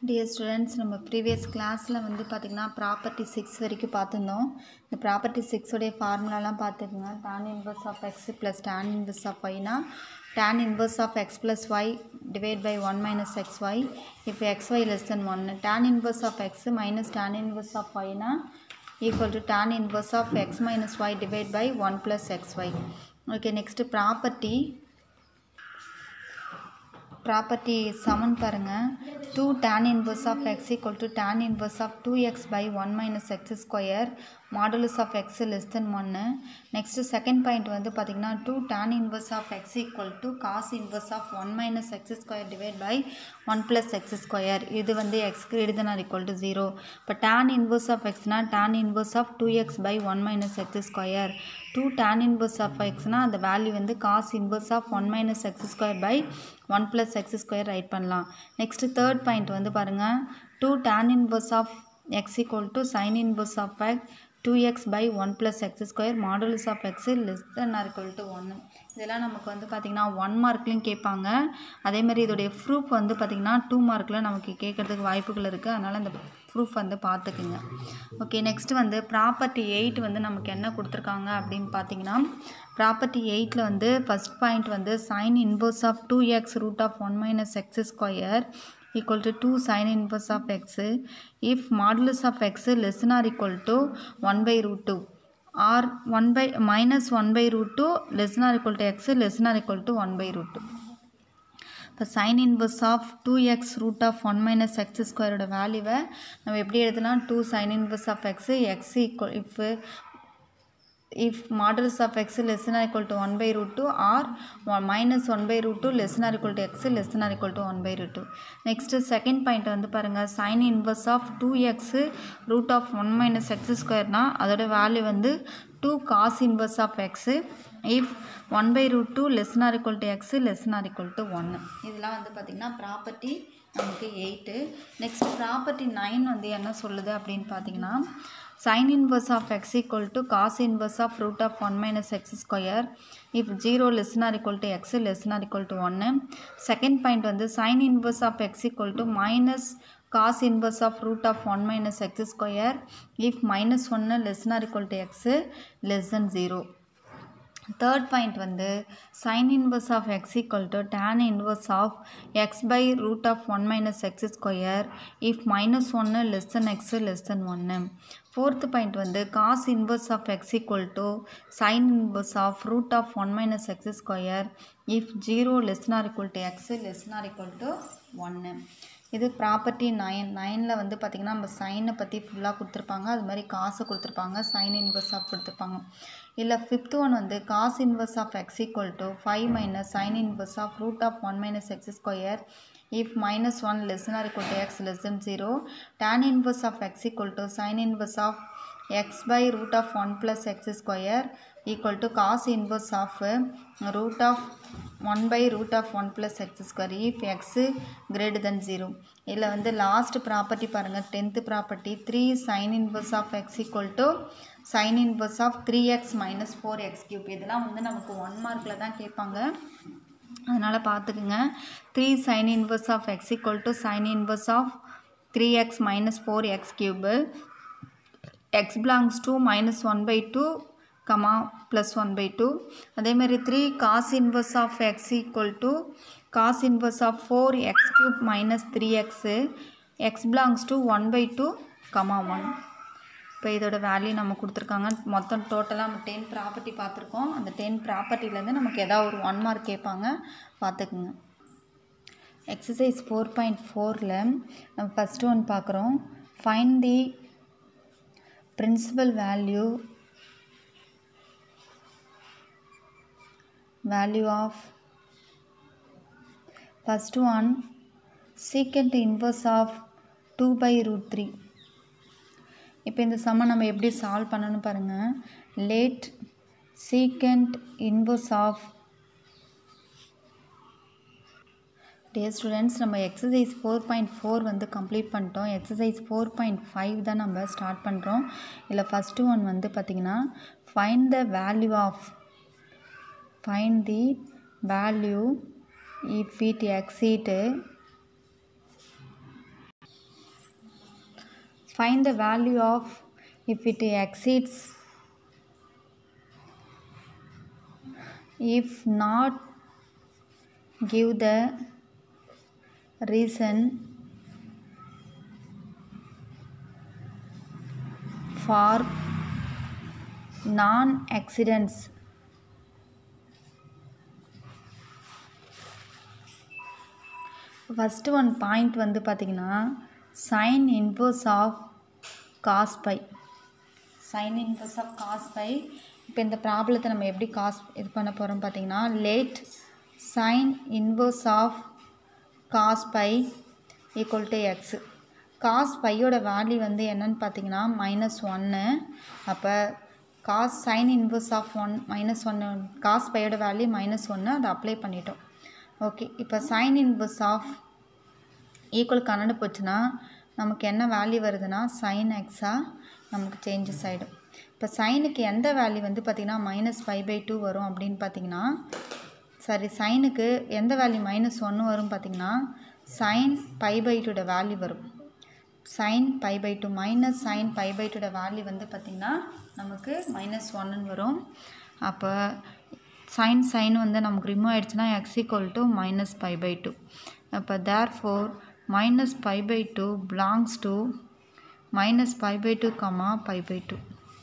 dear students நம்ம previous கிளாஸில் வந்து பார்த்திங்கன்னா ப்ராப்பர்ட்டி சிக்ஸ் வரைக்கும் பார்த்துருந்தோம் இந்த ப்ராப்பர்ட்டி சிக்ஸோடைய ஃபார்முலாலாம் பார்த்துக்குங்க tan inverse of x plus tan inverse of ஒய்னா tan inverse of x plus y divide by one minus x y if x y less than ஒன்று tan inverse of x minus tan inverse of ஒய்னா equal to tan inverse of x minus y divide by one plus x y okay next property property சமன் பாருங்கள் two tan inverse of x equal to tan inverse of two x by one minus x square modulus of x less than ஒன்று next second point வந்து பார்த்திங்கன்னா two tan inverse of x equal to cos inverse of one minus x square divide by one plus x square இது வந்து x greater than or equal to zero இப்போ tan inverse of எக்ஸ்னால் tan inverse of two x by one minus x square two tan inverse of எக்ஸ்னால் அந்த value வந்து cos inverse of one minus x square by one plus x square right பண்ணலாம் next third point வந்து பாருங்கள் two tan inverse of x equal to sine inverse of x two x by one plus x square modulus of x less than or equal to ஒன்று இதெல்லாம் நமக்கு வந்து பார்த்திங்கன்னா one மார்க்லையும் கேட்பாங்க அதேமாதிரி இதோடைய ப்ரூஃப் வந்து பார்த்திங்கன்னா டூ மார்க்கில் நமக்கு கேட்குறதுக்கு வாய்ப்புகள் இருக்குது அதனால் அந்த ப்ரூஃப் வந்து பார்த்துக்குங்க ஓகே நெக்ஸ்ட் வந்து ப்ராப்பர்ட்டி எயிட் வந்து நமக்கு என்ன கொடுத்துருக்காங்க அப்படின்னு பார்த்தீங்கன்னா ப்ராப்பர்ட்டி எயிட்டில் வந்து ஃபஸ்ட் பாயிண்ட் வந்து sine inverse of two x root of one minus x square equal to 2 sin inverse of x if modulus of x less than or equal to 1 by root 2 or 1 by minus 1 by root 2 less than or equal to x less than or equal to 1 by root 2 இப்போ sine inverse of two x root of one minus x ஸ்கொயரோட வேல்யூவை நம்ம எப்படி எழுதலாம் two sine inverse of x x equal if if modulus of x less than or equal to 1 by root 2 or 1 minus 1 by root 2 less than or equal to x less than or equal to 1 by root 2 next second point வந்து பாருங்க sin inverse of 2x root of 1 minus x square னா அதோட value வந்து 2 cos inverse of x if 1 by root 2 less than or equal to x less than or equal to 1 இதெல்லாம் வந்து பார்த்திங்கன்னா property நமக்கு eight next property nine வந்து என்ன சொல்லுது அப்படின்னு பார்த்தீங்கன்னா sin inverse of x equal to cos inverse of root of 1 minus x square if 0 less than or equal to x less than or equal to 1 second point வந்து sin inverse of x equal to minus cos inverse of root of 1 minus x square if minus 1 less than or equal to x less than 0 third point வந்து sine inverse of x equal to tan inverse of x by root of one minus x square if minus ஒன்று less than x less than ஒன்று fourth point வந்து cos inverse of x equal to sine inverse of root of one minus x square if zero less nor equal to x less nor equal to ஒன்று இது property nine நைனில் வந்து பார்த்திங்கன்னா நம்ம சைனை பற்றி ஃபுல்லாக கொடுத்துருப்பாங்க அது மாதிரி காசை கொடுத்துருப்பாங்க சைன் இன்வர்ஸ் ஆஃப் கொடுத்துருப்பாங்க இல்லை ஃபிஃப்த் ஒன் வந்து cos inverse of x equal to five minus sine inverse of root of one minus x square if minus one less or equal to x less than zero tan inverse of x equal to sine inverse of x by root of one plus x square equal to cos inverse of uh, root of 1 by root of 1 plus x square if x greater than 0 இதில் வந்து last property பாருங்கள் tenth property three sine inverse of x equal to sine inverse of three x minus four x cube இதெல்லாம் வந்து நமக்கு one மார்க்கில் தான் கேட்பாங்க அதனால் பார்த்துக்குங்க three sine inverse of x equal to sine inverse of three x minus four x cube x belongs to minus one by two comma plus one by two அதேமாதிரி three cos inverse of x equal to cos inverse of four x cube minus three x x belongs to one by two comma one இப்போ இதோட value நம்ம கொடுத்துருக்காங்க மொத்தம் டோட்டலாக நம்ம ten property பார்த்துருக்கோம் அந்த டென் ப்ராப்பர்ட்டிலேருந்து நமக்கு ஏதாவது ஒரு ஒன் மார்க் கேட்பாங்க பார்த்துக்குங்க எக்ஸசைஸ் ஃபோர் பாயிண்ட் ஃபோரில் நம்ம ஃபஸ்ட்டு ஒன் பார்க்குறோம் find the principal value value of first one secant inverse of 2 by root 3 இப்போ இந்த சம்ம நம்ம எப்படி சால்வ் பண்ணணும் பாருங்கள் let secant inverse of dear students நம்ம எக்ஸசைஸ் ஃபோர் பாயிண்ட் ஃபோர் வந்து கம்ப்ளீட் பண்ணிட்டோம் எக்ஸசைஸ் ஃபோர் பாயிண்ட் ஃபைவ் தான் நம்ம ஸ்டார்ட் பண்ணுறோம் இதில் ஃபஸ்ட்டு ஒன் வந்து பார்த்திங்கன்னா find the value of find the value if it exceed find the value of if it exceeds if not give the reason for non accidents first one point வந்து பார்த்திங்கன்னா sine inverse of cos pi sine inverse of cos pi இப்போ இந்த ப்ராப்ளத்தை நம்ம எப்படி cos இது பண்ண போகிறோம் பார்த்தீங்கன்னா let sine inverse of cos pi equal to x cos பையோட வேல்யூ வந்து என்னன்னு பார்த்தீங்கன்னா மைனஸ் ஒன்று அப்போ cos sine inverse of one minus ஒன்று காஸ் பையோட வேல்யூ மைனஸ் ஒன்று அதை அப்ளை பண்ணிட்டோம் ஓகே இப்போ சைன் இன்வர்ஸ் ஆஃப் ஈக்குவல் கன்னடு போச்சுன்னா நமக்கு என்ன வேல்யூ வருதுன்னா சைன் எக்ஸாக நமக்கு சேஞ்சஸ் ஆகிடும் இப்போ சைனுக்கு எந்த வேல்யூ வந்து பார்த்திங்கன்னா மைனஸ் ஃபைவ் பை டூ வரும் அப்படின்னு பார்த்தீங்கன்னா சாரி சைனுக்கு எந்த வேல்யூ மைனஸ் ஒன்று வரும் பார்த்திங்கன்னா சைன் பை பை டூட வேல்யூ வரும் sine pi by two minus sine pi by டூட வேல்யூ வந்து பார்த்திங்கன்னா நமக்கு மைனஸ் ஒன்னு வரும் அப்போ சைன் சைன் வந்து நமக்கு ரிமூவ் ஆயிடுச்சுன்னா x equal to minus pi by two அப்போ therefore minus pi by two belongs to minus pi by two comma pi by two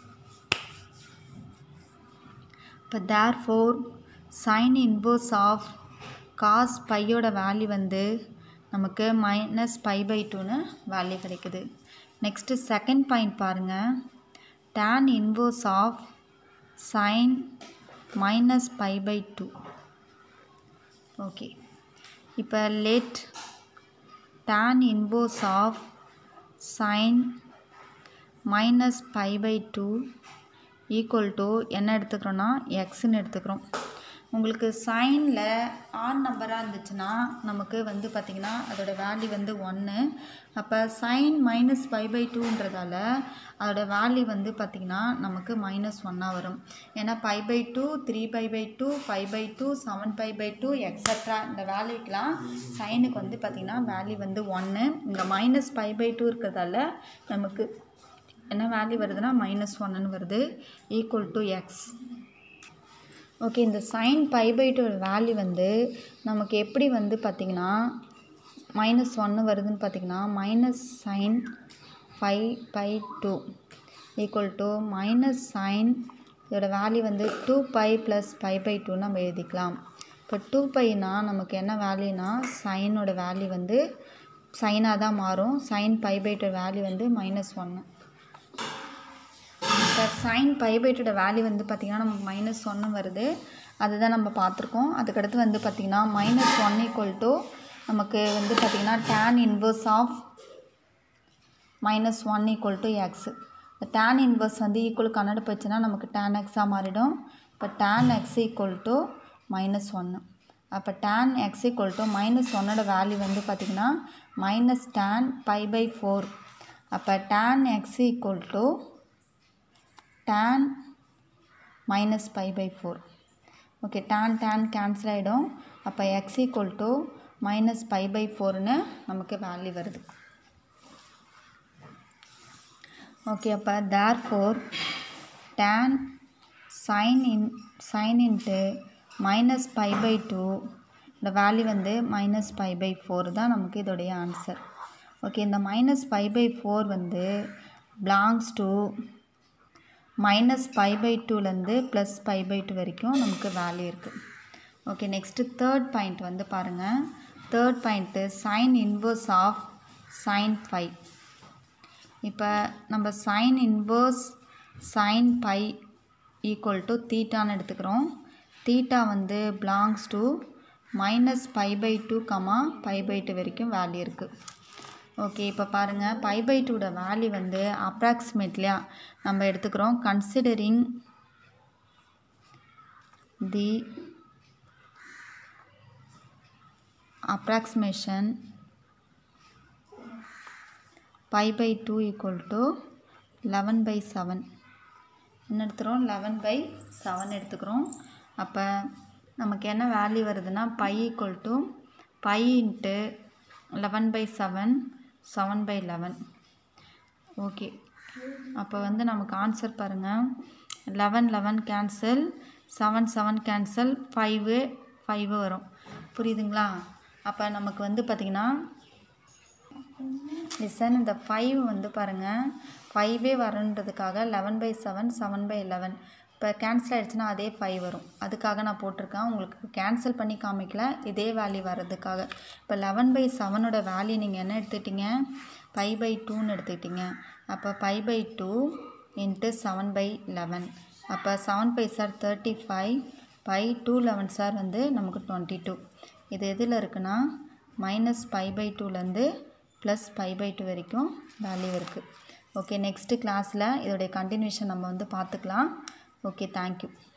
இப்போ therefore sine inverse of cos பையோட value வந்து நமக்கு minus pi by டூன்னு value கிடைக்குது next second point பாருங்கள் tan inverse of sine minus pi by two okay இப்போ let tan inverse of sine minus pi by two equal to என்ன எடுத்துக்கிறோன்னா எக்ஸ்ன்னு எடுத்துக்கிறோம் உங்களுக்கு சைனில் ஆன் நம்பராக இருந்துச்சுன்னா நமக்கு வந்து பார்த்திங்கன்னா அதோட வேல்யூ வந்து ஒன்று அப்போ சைன் மைனஸ் ஃபைவ் பை டூன்றதால அதோட வேல்யூ வந்து பார்த்திங்கன்னா நமக்கு மைனஸ் ஒன்னாக வரும் ஏன்னா five by two three pi by two five by two seven five by two extra இந்த வேல்யூக்கெலாம் சைனுக்கு வந்து பார்த்திங்கன்னா வேல்யூ வந்து ஒன்று இங்கே மைனஸ் ஃபைவ் பை டூ இருக்கிறதால நமக்கு என்ன வேல்யூ வருதுன்னா மைனஸ் ஒன்னு வருது ஈக்குவல் டு எக்ஸ் ஓகே இந்த sine pi by two value வந்து நமக்கு எப்படி வந்து பார்த்திங்கன்னா மைனஸ் ஒன்று வருதுன்னு பார்த்திங்கன்னா minus sine five by two equal to minus sine இதோட வேல்யூ வந்து two pi plus pi by two நம்ம எழுதிக்கலாம் இப்போ டூ பைனா நமக்கு என்ன வேல்யூனா சைனோட வேல்யூ வந்து சைனாக தான் மாறும் sine pi by two value வந்து மைனஸ் ஒன்று இப்போ சைன் பை பை டூட வேல்யூ வந்து பார்த்திங்கன்னா நமக்கு மைனஸ் ஒன்று வருது அதுதான் நம்ம பார்த்துருக்கோம் அதுக்கடுத்து வந்து பார்த்திங்கன்னா மைனஸ் ஒன் ஈக்குவல் டு நமக்கு வந்து பார்த்திங்கன்னா tan inverse of minus one equal to x இப்போ டேன் இன்வர்ஸ் வந்து ஈக்குவல் கன்னட போச்சுன்னா நமக்கு டேன் எக்ஸாக மாறிடும் இப்போ tan x equal to minus ஒன்று அப்போ tan x equal to minus ஒன்னோட வேல்யூ வந்து பார்த்திங்கன்னா minus tan pi by four அப்போ tan x equal to tan minus pi by four okay tan tan cancel ஆகிடும் அப்போ x equal to minus pi by ஃபோர்னு நமக்கு வேல்யூ வருது okay அப்போ therefore tan sine in sine into minus pi by two இந்த value வந்து minus pi by four தான் நமக்கு இதோடைய ஆன்சர் ஓகே இந்த மைனஸ் பை பை ஃபோர் வந்து belongs to minus pi by டூலேருந்து ப்ளஸ் பை பை டூ வரைக்கும் நமக்கு வேல்யூ இருக்குது ஓகே நெக்ஸ்ட்டு தேர்ட் பாயிண்ட் வந்து பாருங்கள் third point sine inverse of sine phi இப்போ நம்ம sine inverse sine pi equal to தீட்டான்னு எடுத்துக்கிறோம் தீட்டா வந்து belongs to minus pi by two comma pi by two வரைக்கும் வேல்யூ இருக்குது ஓகே இப்போ பாருங்கள் பை பை டூட வேல்யூ வந்து அப்ராக்சிமேட்லியாக நம்ம எடுத்துக்கிறோம் considering the approximation pi by 2 equal to 11 by 7 என்ன எடுத்துகிறோம் லெவன் பை செவன் எடுத்துக்கிறோம் அப்போ நமக்கு என்ன வேல்யூ வருதுன்னா pi equal to pi into eleven by seven seven by eleven okay அப்போ வந்து நமக்கு ஆன்சர் பாருங்கள் eleven eleven cancel seven seven cancel five five வரும் புரியுதுங்களா அப்போ நமக்கு வந்து பார்த்திங்கன்னா லிசன் இந்த ஃபைவ் வந்து பாருங்கள் ஃபைவே வரன்றதுக்காக eleven by seven seven by eleven இப்போ கேன்சல் ஆகிடுச்சுன்னா அதே ஃபைவ் வரும் அதுக்காக நான் போட்டிருக்கேன் உங்களுக்கு கேன்சல் பண்ணி காமிக்கல இதே வேல்யூ வர்றதுக்காக இப்போ லெவன் பை செவனோட வேல்யூ நீங்கள் என்ன எடுத்துக்கிட்டீங்க பை பை டூன்னு எடுத்துக்கிட்டீங்க அப்போ pi by two into seven by eleven அப்போ seven by sir thirty five by two eleven sir வந்து நமக்கு டுவெண்ட்டி டூ இது எதில் இருக்குன்னா மைனஸ் பை பை டூலேருந்து ப்ளஸ் பை பை டூ வரைக்கும் வேல்யூ இருக்குது ஓகே நெக்ஸ்ட்டு கிளாஸில் இதோடைய கண்டினியூஷன் நம்ம வந்து பார்த்துக்கலாம் ஓகே தேங்க்யூ